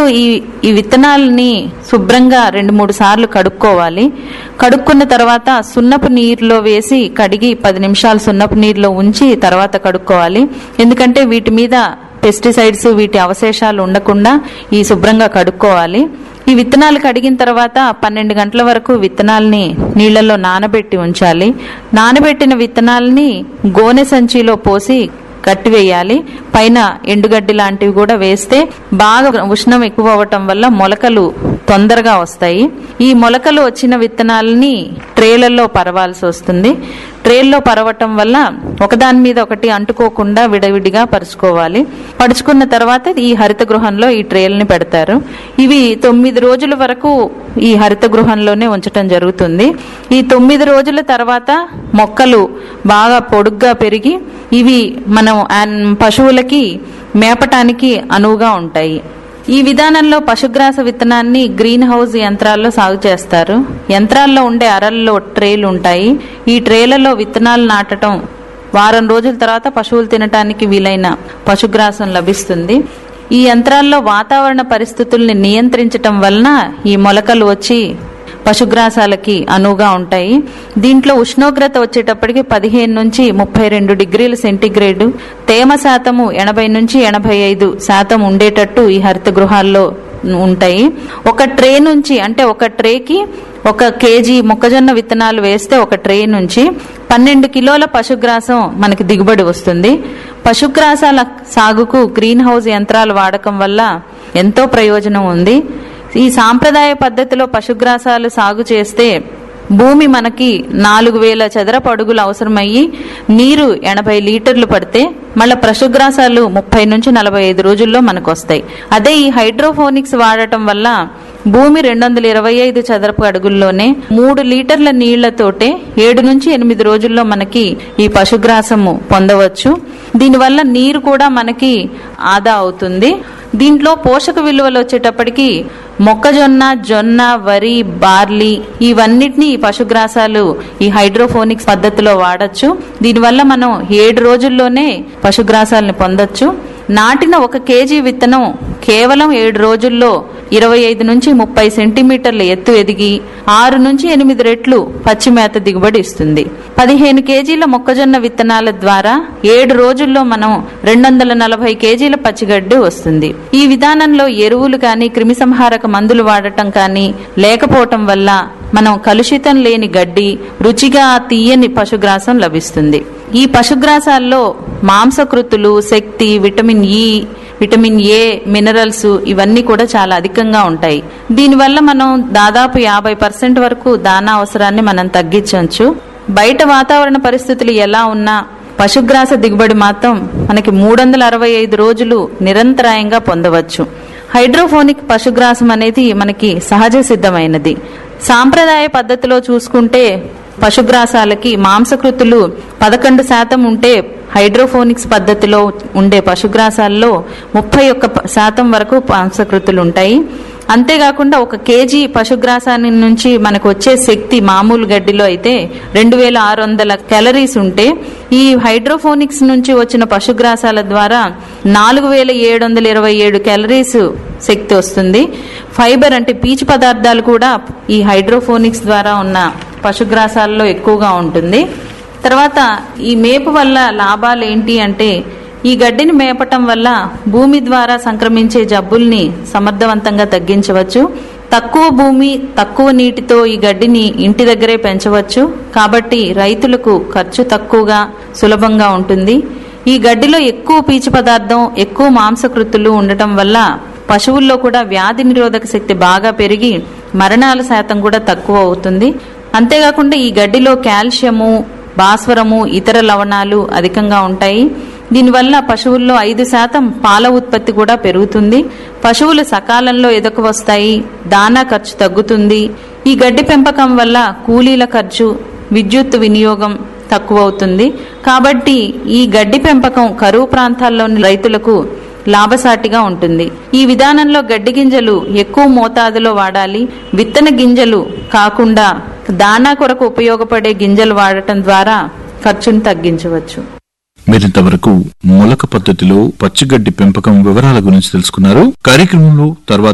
ఈ ఈ విత్తనాలని శుభ్రంగా రెండు మూడు సార్లు కడుక్కోవాలి కడుక్కున్న తర్వాత సున్నపు నీరులో వేసి కడిగి పది నిమిషాలు సున్నపు నీరులో ఉంచి తర్వాత కడుక్కోవాలి ఎందుకంటే వీటి మీద పెస్టిసైడ్స్ వీటి అవశేషాలు ఉండకుండా ఈ శుభ్రంగా కడుక్కోవాలి ఈ విత్తనాలు కడిగిన తర్వాత పన్నెండు గంటల వరకు విత్తనాల్ని నీళ్లలో నానబెట్టి ఉంచాలి నానబెట్టిన విత్తనాల్ని గోనె సంచిలో పోసి కట్టివేయాలి పైన ఎండుగడ్డి లాంటివి కూడా వేస్తే బాగా ఉష్ణం ఎక్కువ అవ్వటం వల్ల మొలకలు తొందరగా వస్తాయి ఈ మొలకలు వచ్చిన విత్తనాలని ట్రేలలో పరవాల్సి వస్తుంది ట్రేల్లో పరవటం వల్ల ఒకదాని మీద ఒకటి అంటుకోకుండా విడవిడిగా పరుచుకోవాలి పరుచుకున్న తర్వాత ఈ హరిత గృహంలో ఈ ట్రేల్ని పెడతారు ఇవి తొమ్మిది రోజుల వరకు ఈ హరిత గృహంలోనే ఉంచటం జరుగుతుంది ఈ తొమ్మిది రోజుల తర్వాత మొక్కలు బాగా పొడుగ్గా పెరిగి ఇవి మనం ఆన్- పశువులకి మేపటానికి అనువుగా ఉంటాయి ఈ విధానంలో పశుగ్రాస విత్తనాన్ని గ్రీన్ హౌస్ యంత్రాల్లో సాగు చేస్తారు యంత్రాల్లో ఉండే అరల్లో ట్రేలు ఉంటాయి ఈ ట్రేలలో విత్తనాలు నాటడం వారం రోజుల తర్వాత పశువులు తినటానికి వీలైన పశుగ్రాసం లభిస్తుంది ఈ యంత్రాల్లో వాతావరణ పరిస్థితుల్ని నియంత్రించటం వలన ఈ మొలకలు వచ్చి పశుగ్రాసాలకి అనువుగా ఉంటాయి దీంట్లో ఉష్ణోగ్రత వచ్చేటప్పటికి పదిహేను నుంచి ముప్పై రెండు డిగ్రీల సెంటీగ్రేడ్ తేమ శాతము ఎనభై నుంచి ఎనభై ఐదు శాతం ఉండేటట్టు ఈ హరిత గృహాల్లో ఉంటాయి ఒక ట్రే నుంచి అంటే ఒక ట్రేకి ఒక కేజీ మొక్కజొన్న విత్తనాలు వేస్తే ఒక ట్రే నుంచి పన్నెండు కిలోల పశుగ్రాసం మనకి దిగుబడి వస్తుంది పశుగ్రాసాల సాగుకు గ్రీన్ హౌస్ యంత్రాలు వాడకం వల్ల ఎంతో ప్రయోజనం ఉంది ఈ సాంప్రదాయ పద్ధతిలో పశుగ్రాసాలు సాగు చేస్తే భూమి మనకి నాలుగు వేల చదరపు అడుగులు అవసరమయ్యి నీరు ఎనభై లీటర్లు పడితే మళ్ళీ పశుగ్రాసాలు ముప్పై నుంచి నలభై ఐదు రోజుల్లో మనకు వస్తాయి అదే ఈ హైడ్రోఫోనిక్స్ వాడటం వల్ల భూమి రెండు వందల ఇరవై ఐదు చదరపు అడుగుల్లోనే మూడు లీటర్ల నీళ్లతోటే ఏడు నుంచి ఎనిమిది రోజుల్లో మనకి ఈ పశుగ్రాసము పొందవచ్చు దీనివల్ల నీరు కూడా మనకి ఆదా అవుతుంది దీంట్లో పోషక విలువలు వచ్చేటప్పటికి మొక్కజొన్న జొన్న వరి బార్లీ ఇవన్నిటిని ఈ పశుగ్రాసాలు ఈ హైడ్రోఫోనిక్స్ పద్ధతిలో వాడచ్చు దీనివల్ల మనం ఏడు రోజుల్లోనే పశుగ్రాసాలను పొందొచ్చు నాటిన ఒక కేజీ విత్తనం కేవలం ఏడు రోజుల్లో ఇరవై ఐదు నుంచి ముప్పై సెంటీమీటర్ల ఎత్తు ఎదిగి ఆరు నుంచి ఎనిమిది రెట్లు పచ్చి మేత దిగుబడి ఇస్తుంది పదిహేను కేజీల మొక్కజొన్న విత్తనాల ద్వారా ఏడు రోజుల్లో మనం రెండు వందల నలభై కేజీల పచ్చిగడ్డి వస్తుంది ఈ విధానంలో ఎరువులు కానీ క్రిమిసంహారక మందులు వాడటం కానీ లేకపోవటం వల్ల మనం కలుషితం లేని గడ్డి రుచిగా తీయని పశుగ్రాసం లభిస్తుంది ఈ పశుగ్రాసాల్లో మాంసకృతులు శక్తి vitamin E vitamin A minerals ఇవన్నీ కూడా చాలా అధికంగా ఉంటాయి దీనివల్ల మనం దాదాపు యాభై పర్సెంట్ వరకు దానా అవసరాన్ని మనం తగ్గించవచ్చు బయట వాతావరణ పరిస్థితులు ఎలా ఉన్నా పశుగ్రాస దిగుబడి మాత్రం మనకి మూడు వందల అరవై ఐదు రోజులు నిరంతరాయంగా పొందవచ్చు హైడ్రోఫోనిక్ పశుగ్రాసం అనేది మనకి సహజ సిద్ధమైనది సాంప్రదాయ పద్ధతిలో చూసుకుంటే పశుగ్రాసాలకి మాంసకృతులు పదకొండు శాతం ఉంటే హైడ్రోఫోనిక్స్ పద్ధతిలో ఉండే పశుగ్రాసాల్లో ముప్పై ఒక్క ప- శాతం వరకు మాంసకృతులు ఉంటాయి అంతేకాకుండా ఒక కేజీ పశుగ్రాసాన్ని నుంచి మనకు వచ్చే శక్తి మామూలు గడ్డిలో అయితే రెండు వేల ఆరు వందల క్యాలరీస్ ఉంటే ఈ హైడ్రోఫోనిక్స్ నుంచి వచ్చిన పశుగ్రాసాల ద్వారా నాలుగు వేల ఏడు వందల ఇరవై ఏడు క్యాలరీస్ శక్తి వస్తుంది ఫైబర్ అంటే పీచు పదార్థాలు కూడా ఈ హైడ్రోఫోనిక్స్ ద్వారా ఉన్న పశుగ్రాసాల్లో ఎక్కువగా ఉంటుంది తర్వాత ఈ మేపు వల్ల లాభాలు ఏంటి అంటే ఈ గడ్డిని మేపటం వల్ల భూమి ద్వారా సంక్రమించే జబ్బుల్ని సమర్థవంతంగా తగ్గించవచ్చు తక్కువ భూమి తక్కువ నీటితో ఈ గడ్డిని ఇంటి దగ్గరే పెంచవచ్చు కాబట్టి రైతులకు ఖర్చు తక్కువగా సులభంగా ఉంటుంది ఈ గడ్డిలో ఎక్కువ పీచు పదార్థం ఎక్కువ మాంసకృతులు ఉండటం వల్ల పశువుల్లో కూడా వ్యాధి నిరోధక శక్తి బాగా పెరిగి మరణాల శాతం కూడా తక్కువ అవుతుంది అంతేకాకుండా ఈ గడ్డిలో కాల్షియము భాస్వరము ఇతర లవణాలు అధికంగా ఉంటాయి దీనివల్ల పశువుల్లో ఐదు శాతం పాల ఉత్పత్తి కూడా పెరుగుతుంది పశువులు సకాలంలో ఎదకు వస్తాయి దానా ఖర్చు తగ్గుతుంది ఈ గడ్డి పెంపకం వల్ల కూలీల ఖర్చు విద్యుత్ వినియోగం తక్కువ అవుతుంది కాబట్టి ఈ గడ్డి పెంపకం కరువు ప్రాంతాల్లోని రైతులకు లాభసాటిగా ఉంటుంది ఈ విధానంలో గడ్డి గింజలు ఎక్కువ మోతాదులో వాడాలి విత్తన గింజలు కాకుండా దానా కొరకు ఉపయోగపడే గింజలు వాడటం ద్వారా ఖర్చును తగ్గించవచ్చు మీరింతవరకు మొలక పద్ధతిలో పచ్చిగడ్డి పెంపకం వివరాల గురించి తెలుసుకున్నారు కార్యక్రమంలో తర్వాత